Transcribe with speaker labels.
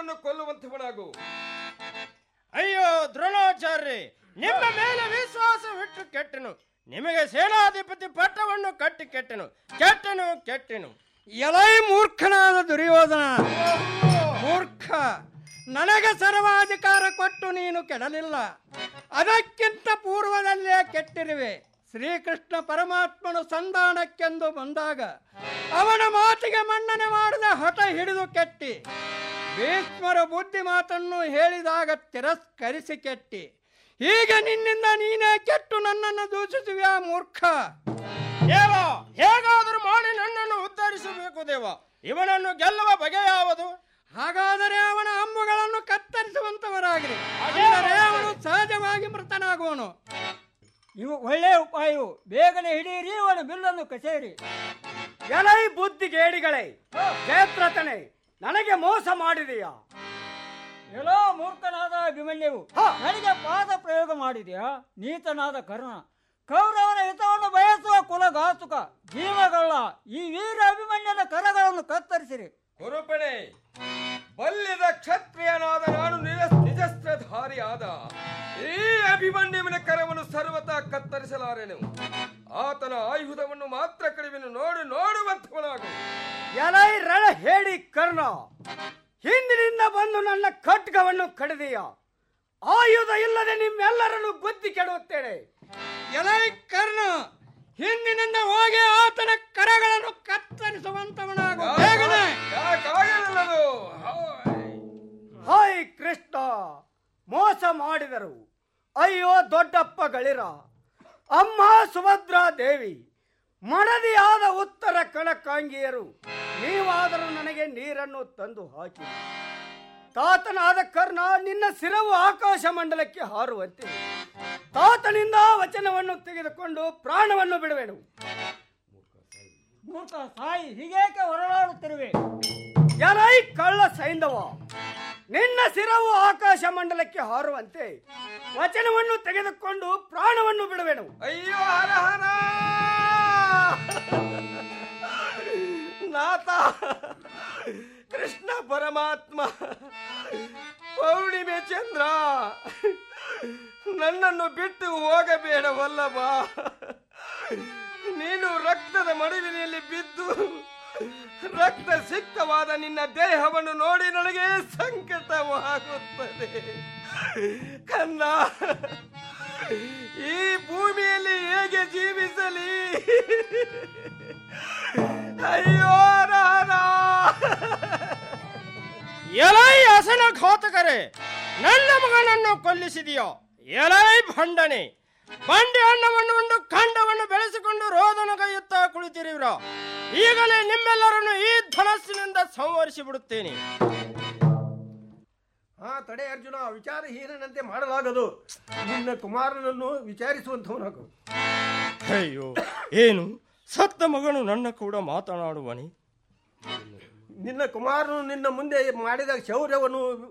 Speaker 1: ನನ್ನನ್ನು ಕೊಲ್ಲುವಂತವನಾಗು
Speaker 2: ಅಯ್ಯೋ ದ್ರೋಣಾಚಾರ್ಯ ನಿಮ್ಮ ಮೇಲೆ ವಿಶ್ವಾಸವಿಟ್ಟು ಕೆಟ್ಟನು ನಿಮಗೆ ಸೇನಾಧಿಪತಿ ಪಟ್ಟವನ್ನು ಕಟ್ಟಿ ಕೆಟ್ಟನು ಕೆಟ್ಟನು ಕೆಟ್ಟನು
Speaker 3: ಎಲೈ ಮೂರ್ಖನಾದ ದುರ್ಯೋಧನ ಮೂರ್ಖ ನನಗೆ ಸರ್ವಾಧಿಕಾರ ಕೊಟ್ಟು ನೀನು ಕೆಡಲಿಲ್ಲ ಅದಕ್ಕಿಂತ ಪೂರ್ವದಲ್ಲೇ ಕೆಟ್ಟಿರುವೆ ಶ್ರೀಕೃಷ್ಣ ಪರಮಾತ್ಮನು ಸಂಧಾನಕ್ಕೆಂದು ಬಂದಾಗ ಅವನ ಮಾತಿಗೆ ಮನ್ನಣೆ ಮಾಡದ ಹಠ ಹಿಡಿದು ಕೆಟ್ಟಿ ಭೀಷ್ಮರ ಬುದ್ಧಿ ಮಾತನ್ನು ಹೇಳಿದಾಗ ತಿರಸ್ಕರಿಸಿ ಕೆಟ್ಟಿ ಹೀಗೆ ನಿನ್ನಿಂದ ನೀನೇ ಕೆಟ್ಟು ನನ್ನನ್ನು ದೂಷಿಸುವ್ಯಾ ಮೂರ್ಖ
Speaker 2: ದೇವ ಹೇಗಾದರೂ ಮಾಡಿ ನನ್ನನ್ನು ಉದ್ಧರಿಸಬೇಕು ದೇವ ಇವನನ್ನು ಗೆಲ್ಲುವ ಬಗೆ ಯಾವುದು
Speaker 3: ಹಾಗಾದರೆ ಅವನ ಅಂಬುಗಳನ್ನು ಕತ್ತರಿಸುವಂತವರಾಗಿರಿ ಅಂದರೆ ಅವನು ಸಹಜವಾಗಿ ಮೃತನಾಗುವನು
Speaker 4: ಇವು ಒಳ್ಳೆಯ ಉಪಾಯವು ಬೇಗನೆ ಹಿಡಿಯಿರಿ ಅವನ ಬಿಲ್ಲನ್ನು ಕಸೇರಿ
Speaker 5: ಎಲೈ ಬುದ್ಧಿಗೇಡಿಗಳೇ ಜಯದ್ರಥನೇ ನನಗೆ ಮೋಸ ಮಾಡಿದೆಯಾ
Speaker 4: ಎಲ್ಲೋ ಮೂರ್ಖನಾದ ಅಭಿಮನ್ಯವು ನನಗೆ ಪಾದ ಪ್ರಯೋಗ ಮಾಡಿದೆಯಾ ನೀತನಾದ ಕರ್ಣ ಕೌರವರ ಹಿತವನ್ನು ಬಯಸುವ ಕುಲಘಾತುಕ ಜೀವಗಳ್ಳ ಈ ವೀರ ಅಭಿಮನ್ಯನ ಕರಗಳನ್ನು ಕತ್ತರಿಸಿರಿ
Speaker 1: ಕುರುಪಣೆ ಬಲ್ಯದ ಕ್ಷತ್ರಿಯನಾದ ನಾನು ನಿಜ ನಿಜಸ್ತ್ರಧಾರಿಯಾದ ಈ ಅಭಿಮನ್ಯುವಿನ ಕರವನ್ನು ಸರ್ವತಾ ಕತ್ತರಿಸಲಾರೆನು ಆತನ ಆಯುಧವನ್ನು ಮಾತ್ರ ಕಡಿಮೆನು ನೋಡು ನೋಡುವಂತವನಾಗು
Speaker 5: ಎಲೈ ರಣ ಹೇಳಿ ಕರ್ಣ ಹಿಂದಿನಿಂದ ಬಂದು ನನ್ನ ಖಡ್ಗವನ್ನು ಕಡಿದೆಯ ಆಯುಧ ಇಲ್ಲದೆ ನಿಮ್ಮೆಲ್ಲರನ್ನು ಬುದ್ಧಿ ಕೆಡುತ್ತೇನೆ
Speaker 3: ಎಲೈ ಕರ್ಣ ಹಿಂದಿನಿಂದ ಹೋಗಿ ಆತನ ಕರಗಳನ್ನು ಕತ್ತರಿಸುವಂತವನಾಗು ಬೇಗನೆ
Speaker 1: ಯಾಕಾಗಲಿಲ್ಲದು
Speaker 5: ಹಾಯ್ ಕೃಷ್ಣ ಮೋಸ ಮಾಡಿದರು ಅಯ್ಯೋ ದೊಡ್ಡಪ್ಪ ಗಳಿರ ಅಮ್ಮ ಸುಭದ್ರಾ ದೇವಿ ಮಡದಿಯಾದ ಉತ್ತರ ಕಣಕಾಂಗಿಯರು ನೀವಾದರೂ ನನಗೆ ನೀರನ್ನು ತಂದು ಹಾಕಿ ತಾತನಾದ ಕರ್ಣ ನಿನ್ನ ಸಿರವು ಆಕಾಶ ಮಂಡಲಕ್ಕೆ ಹಾರುವಂತೆ ತಾತನಿಂದ ವಚನವನ್ನು ತೆಗೆದುಕೊಂಡು ಪ್ರಾಣವನ್ನು ಬಿಡುವೆನು
Speaker 4: ಮೂರ್ಖ ಸಾಯಿ ಹೀಗೇಕೆ ಹೊರಳಾಡುತ್ತಿರುವೆ
Speaker 5: ಎಲೈ ಕಳ್ಳ ಸೈಂಧವ ನಿನ್ನ ಸಿರವು ಆಕಾಶ ಮಂಡಲಕ್ಕೆ ಹಾರುವಂತೆ ವಚನವನ್ನು ತೆಗೆದುಕೊಂಡು ಪ್ರಾಣವನ್ನು ಬಿಡುವೆನು
Speaker 1: ಅಯ್ಯೋ ಹರ ಹರ ನಾಥ ಕೃಷ್ಣ ಪರಮಾತ್ಮ ಪೌರ್ಣಿಮೆ ಚಂದ್ರ ನನ್ನನ್ನು ಬಿಟ್ಟು ಹೋಗಬೇಡವಲ್ಲಭ ನೀನು ರಕ್ತದ ಮಡುವಿನಲ್ಲಿ ಬಿದ್ದು ರಕ್ತ ಸಿಕ್ತವಾದ ನಿನ್ನ ದೇಹವನ್ನು ನೋಡಿ ನನಗೆ ಸಂಕಟವಾಗುತ್ತದೆ ಕನ್ನ ಈ ಭೂಮಿಯಲ್ಲಿ ಹೇಗೆ ಜೀವಿಸಲಿ ಅಯ್ಯೋ ರಾರ
Speaker 2: ಎಲೈ ಅಸನ ಘಾತಕರೇ ನನ್ನ ಮಗನನ್ನು ಕೊಲ್ಲಿಸಿದೆಯೋ ಎಲೈ ಭಂಡನೆ ಬಂಡಿ ಹಣ್ಣವನ್ನು ಉಂಡು ಖಂಡವನ್ನು ಬೆಳೆಸಿಕೊಂಡು ರೋದನಗೈಯುತ್ತಾ ಕುಳಿತಿರುವಿರ ಈಗಲೇ ನಿಮ್ಮೆಲ್ಲರನ್ನು ಈ ಧನಸ್ಸಿನಿಂದ ಸಂವರಿಸಿ ಬಿಡುತ್ತೇನೆ
Speaker 1: ಹಾ ತಡೆ ಅರ್ಜುನ ವಿಚಾರಹೀನನಂತೆ ಮಾಡಲಾಗದು ನಿನ್ನ ಕುಮಾರನನ್ನು ವಿಚಾರಿಸುವಂತವನಾಗು
Speaker 2: ಅಯ್ಯೋ ಏನು ಸತ್ತ ಮಗನು ನನ್ನ ಕೂಡ ಮಾತನಾಡುವನೆ
Speaker 1: ನಿನ್ನ ಕುಮಾರನು ನಿನ್ನ ಮುಂದೆ ಮಾಡಿದ ಶೌರ್ಯವನ್ನು